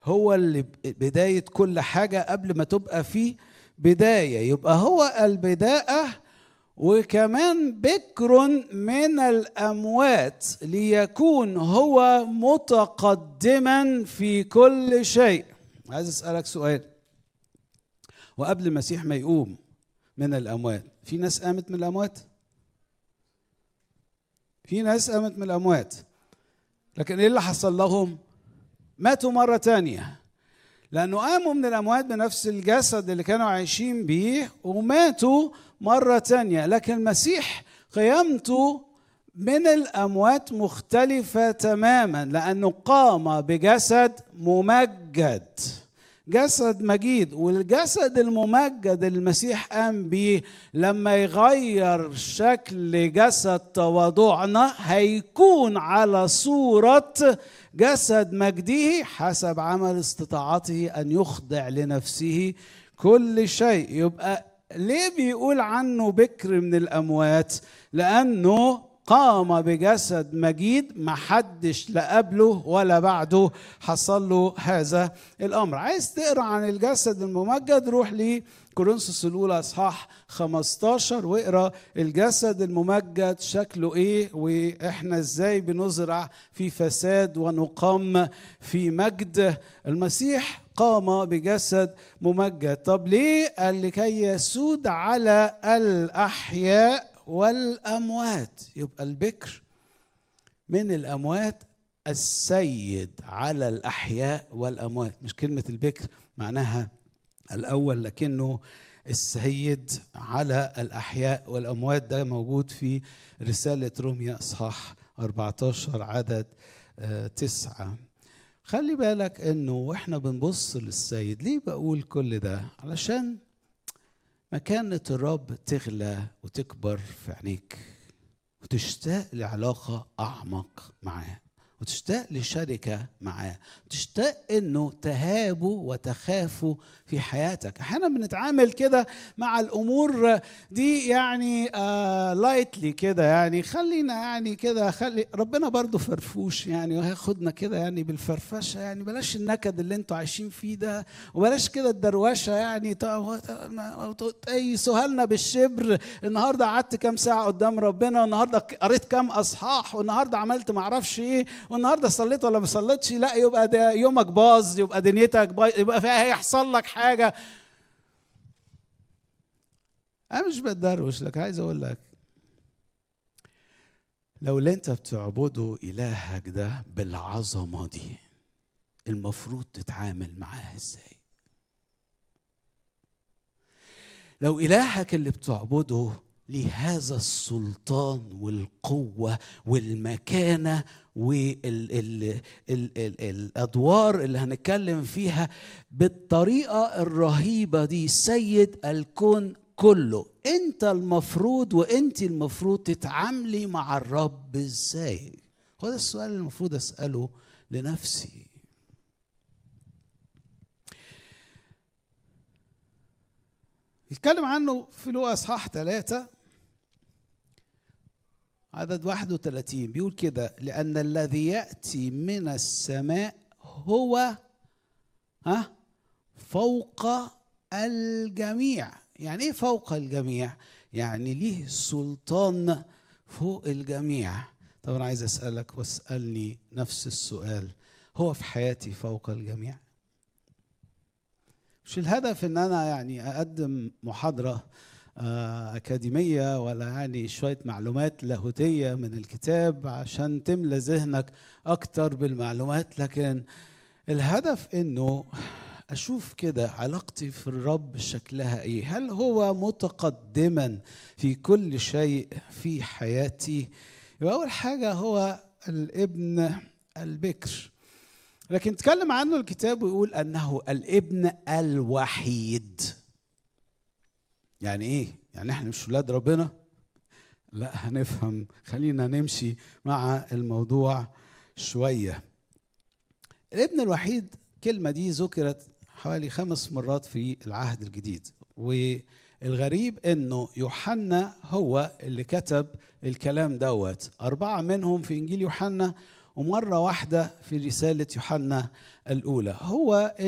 هو اللي بداية كل حاجة قبل ما تبقى فيه بداية يبقى هو البداية وكمان بكر من الأموات ليكون هو متقدما في كل شيء عايز أسألك سؤال وقبل المسيح ما يقوم من الأموات في ناس قامت من الأموات في ناس قامت من الأموات لكن إيه اللي حصل لهم ماتوا مرة تانية لأنه قاموا من الأموات بنفس الجسد اللي كانوا عايشين بيه وماتوا مرة تانية لكن المسيح قيامته من الأموات مختلفة تماما لأنه قام بجسد ممجد جسد مجيد والجسد الممجد اللي المسيح قام بيه لما يغير شكل جسد تواضعنا هيكون على صورة جسد مجده حسب عمل استطاعته أن يخضع لنفسه كل شيء يبقى ليه بيقول عنه بكر من الأموات لأنه قام بجسد مجيد ما حدش لا قبله ولا بعده حصل له هذا الامر عايز تقرا عن الجسد الممجد روح لي كورنثوس الاولى اصحاح 15 واقرا الجسد الممجد شكله ايه واحنا ازاي بنزرع في فساد ونقام في مجد المسيح قام بجسد ممجد طب ليه قال لكي يسود على الاحياء والاموات يبقى البكر من الاموات السيد على الاحياء والاموات مش كلمه البكر معناها الاول لكنه السيد على الاحياء والاموات ده موجود في رساله روميا اصحاح 14 عدد تسعة خلي بالك انه واحنا بنبص للسيد ليه بقول كل ده علشان مكانة الرب تغلى وتكبر في عينيك وتشتاق لعلاقة أعمق معاه وتشتاق لشركة معاه وتشتاق انه تهابوا وتخافوا في حياتك احيانا بنتعامل كده مع الامور دي يعني آه لايتلي كده يعني خلينا يعني كده خلي ربنا برضو فرفوش يعني وهياخدنا كده يعني بالفرفشه يعني بلاش النكد اللي انتوا عايشين فيه ده وبلاش كده الدروشه يعني تقيسوها لنا بالشبر النهارده قعدت كام ساعه قدام ربنا والنهارده قريت كام اصحاح والنهارده عملت معرفش ايه والنهارده صليت ولا ما صليتش لا يبقى ده يومك باظ يبقى دنيتك باظ يبقى فيها هيحصل لك حاجه انا مش بتدروش لك عايز اقول لك لو اللي انت بتعبده الهك ده بالعظمه دي المفروض تتعامل معاه ازاي لو الهك اللي بتعبده لهذا السلطان والقوة والمكانة والأدوار اللي هنتكلم فيها بالطريقة الرهيبة دي سيد الكون كله انت المفروض وانت المفروض تتعاملي مع الرب ازاي هو ده السؤال اللي المفروض اسأله لنفسي يتكلم عنه في لوقا اصحاح ثلاثة عدد 31 بيقول كده لأن الذي يأتي من السماء هو ها فوق الجميع يعني ايه فوق الجميع يعني ليه سلطان فوق الجميع طبعا عايز اسالك واسالني نفس السؤال هو في حياتي فوق الجميع مش الهدف ان انا يعني اقدم محاضره أكاديمية ولا يعني شوية معلومات لاهوتية من الكتاب عشان تملى ذهنك أكتر بالمعلومات لكن الهدف إنه أشوف كده علاقتي في الرب شكلها إيه هل هو متقدما في كل شيء في حياتي يبقى أول حاجة هو الابن البكر لكن تكلم عنه الكتاب ويقول أنه الابن الوحيد يعني ايه يعني احنا مش ولاد ربنا لا هنفهم خلينا نمشي مع الموضوع شويه الابن الوحيد كلمه دي ذكرت حوالي خمس مرات في العهد الجديد والغريب انه يوحنا هو اللي كتب الكلام دوت اربعه منهم في انجيل يوحنا ومرة واحدة في رسالة يوحنا الأولى هو